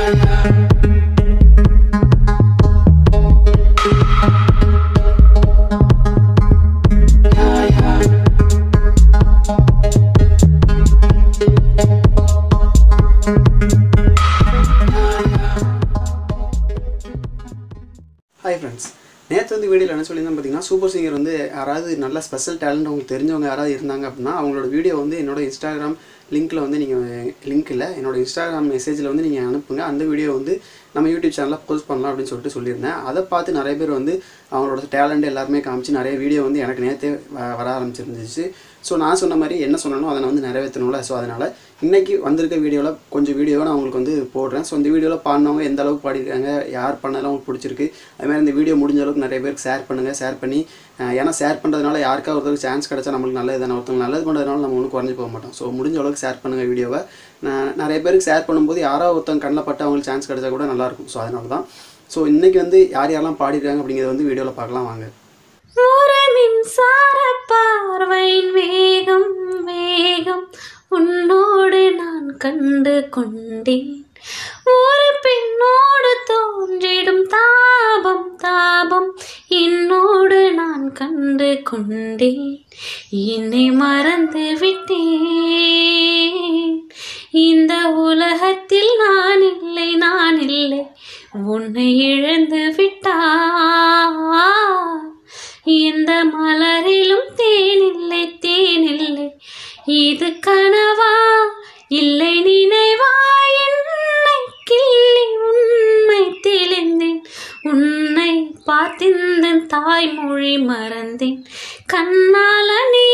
hi friends நேற்று வந்து வீடியோவில் என்ன சொல்லியிருந்தேன் பார்த்தீங்கன்னா சூப்பர் சிங்கர் வந்து யாராவது நல்ல ஸ்பெஷல் டேலண்ட் உங்களுக்கு தெரிஞ்சவங்க யாராவது இருந்தாங்க அப்படின்னா அவங்களோட வீடியோ வந்து என்னோட இன்ஸ்டாகிராம் லிங்க்கில் வந்து நீங்கள் லிங்க் இல்லை என்னோட இன்ஸ்டாகிராம் மெசேஜில் வந்து நீங்கள் அனுப்புங்க அந்த வீடியோ வந்து நம்ம யூடியூப் சேனலில் போஸ்ட் பண்ணலாம் அப்படின்னு சொல்லிட்டு சொல்லியிருந்தேன் அதை பார்த்து நிறைய பேர் வந்து அவங்களோட டேலண்ட் எல்லாருமே காமிச்சு நிறைய வீடியோ வந்து எனக்கு நேற்றே வ- வர ஆரம்பிச்சிருந்துச்சு ஸோ நான் சொன்ன மாதிரி என்ன சொன்னனோ அதை நான் வந்து நிறைவேற்றணும்ல ஸோ அதனால் இன்றைக்கி வந்திருக்க வீடியோவில் கொஞ்சம் வீடியோவை நான் உங்களுக்கு வந்து போடுறேன் ஸோ இந்த வீடியோவில் பாடினவங்க எந்த அளவுக்கு பாடிருக்காங்க யார் பண்ணாலும் உங்களுக்கு பிடிச்சிருக்கு அது மாதிரி இந்த வீடியோ முடிஞ்ச அளவுக்கு நிறைய பேருக்கு ஷேர் பண்ணுங்கள் ஷேர் பண்ணி அஹ், ஏன்னா ஷேர் பண்ணுறதுனால யாருக்கா ஒருத்தருக்கு சான்ஸ் கிடைச்சா நம்மளுக்கு நல்லது தானே ஒருத்தவங்க நல்லது பண்ணுறதுனால நம்ம ஒன்றும் குறைஞ்சி போக மாட்டோம் ஸோ முடிஞ்ச அளவுக்கு ஷேர் பண்ணுங்கள் வீடியோவை நான் நிறைய பேருக்கு ஷேர் பண்ணும்போது யாரோ ஒருத்தவங்க கண்ணில் பட்டு அவங்களுக்கு சான்ஸ் கிடைச்சா கூட நல்லாயிருக்கும் ஸோ அதனால தான் ஸோ இன்றைக்கி வந்து யார் யாரெல்லாம் பாடிருக்காங்க அப்படிங்கிறத வந்து வீடியோவில் பார்க்கலாம் வாங்க ஒரு மின்சார பார்வையின் வேகம் வேகம் உன்னோடு நான் கண்டு கொண்டேன் ஒரு பெண்ணோடு தோன்றிடும் தாபம் தாபம் என்னோடு நான் கண்டு கொண்டேன் என்னை மறந்து விட்டேன் இந்த உலகத்தில் நான் இல்லை நான் இல்லை உன்னை இழந்து விட்டார் எந்த மலரிலும் தேனில்லை தேனில்லை இது கனவா இல்லை நினைவா என்னை கிள்ளி உண்மை தெளிந்தேன் உன்னை பார்த்திருந்தேன் தாய்மொழி மறந்தேன் கண்ணால நீ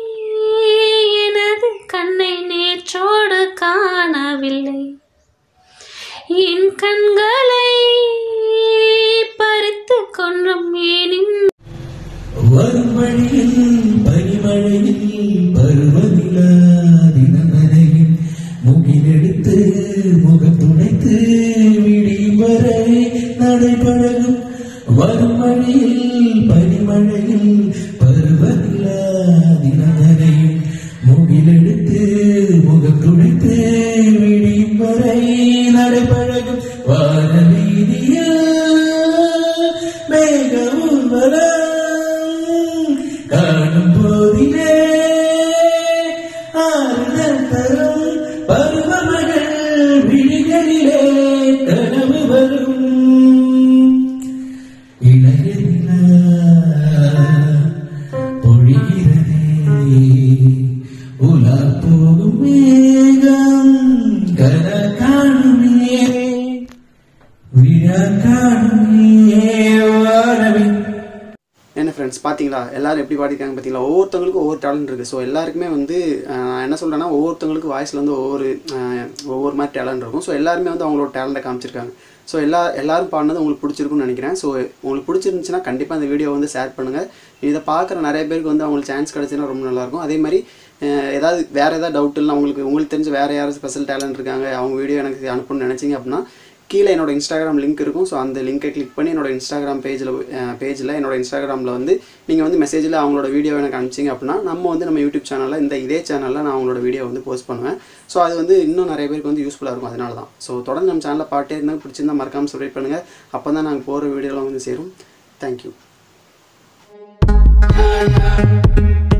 எனது கண்ணை நேற்றோடு காணவில்லை என் கண்களை பறித்து கொன்றும் ஏனின் வரும் வழியில் பனிமழையில் பருவநிலா தினமனையில் முகிலெடுத்து முகம் துடைத்து விடியும் வரை நடைபழகும் வரும் வழியில் பனிமழையில் பருவநிலா தினமனையில் முகிலெடுத்து முகம் துடைத்து விடியும் வரை நடைபழகும் வானவீதியா மேக ஊர்வலம் காணும் போதிலே ஆறுதல் தரும் பருவமகள் விழிகளிலே கனவு வரும் இளைய நிலா பொழிகிறதே உலா போகும் மேகம் கன காணுமே விழா காணுமே வாரவே என்ன ஃப்ரெண்ட்ஸ் பார்த்தீங்களா எல்லாரும் எப்படி பாடிருக்காங்க பார்த்தீங்களா ஒவ்வொருத்தவங்களுக்கும் ஒவ்வொரு டேலண்ட் இருக்குது ஸோ எல்லாருக்குமே வந்து அஹ், நான் என்ன சொல்கிறேன்னா ஒவ்வொருத்தவங்களுக்கு வாய்ஸில் வந்து ஒவ்வொரு அஹ், ஒவ்வொரு மாதிரி டேலண்ட் இருக்கும் ஸோ எல்லாருமே வந்து அவங்களோட டேலண்ட்டை காமிச்சிருக்காங்க ஸோ எல்லா எல்லாரும் பாடினது உங்களுக்கு பிடிச்சிருக்கும்னு நினைக்கிறேன் ஸோ உங்களுக்கு பிடிச்சிருந்துச்சுன்னா கண்டிப்பாக இந்த வீடியோ வந்து ஷேர் பண்ணுங்கள் இதை பார்க்குற நிறைய பேருக்கு வந்து அவங்களுக்கு சான்ஸ் கிடச்சுன்னா ரொம்ப நல்லாயிருக்கும் அதே மாதிரி அஹ், ஏதாவது வேறு ஏதாவது டவுட் இல்லை உங்களுக்கு உங்களுக்கு தெரிஞ்ச வேறு யாரும் ஸ்பெஷல் டேலண்ட் இருக்காங்க அவங்க வீடியோ எனக்கு அனுப்பணும்னு நினச்சிங்க அப்படின்னா கீழே என்னோட இன்ஸ்டாகிராம் லிங்க் இருக்கும் ஸோ அந்த லிங்கை கிளிக் பண்ணி என்னோட இன்ஸ்டாகிராம் பேஜில் பேஜில் என்னோட இன்ஸ்டாகிராமில் வந்து நீங்கள் வந்து மெசேஜில் அவங்களோட வீடியோ எனக்கு அனுப்பிச்சிங்க அப்படின்னா நம்ம வந்து நம்ம யூடியூப் சேனலில் இந்த இதே சேனலில் நான் அவங்களோட வீடியோ வந்து போஸ்ட் பண்ணுவேன் ஸோ அது வந்து இன்னும் நிறைய பேருக்கு வந்து யூஸ்ஃபுல்லாக இருக்கும் அதனால தான் ஸோ தொடர்ந்து நம்ம சேனலில் பாட்டே இருந்தால் பிடிச்சிருந்தா மறக்காமல் சப்ஸ்கிரைப் பண்ணுங்கள் அப்போ தான் நாங்கள் போகிற வீடியோலாம் வந்து சேரும் தேங்க்யூ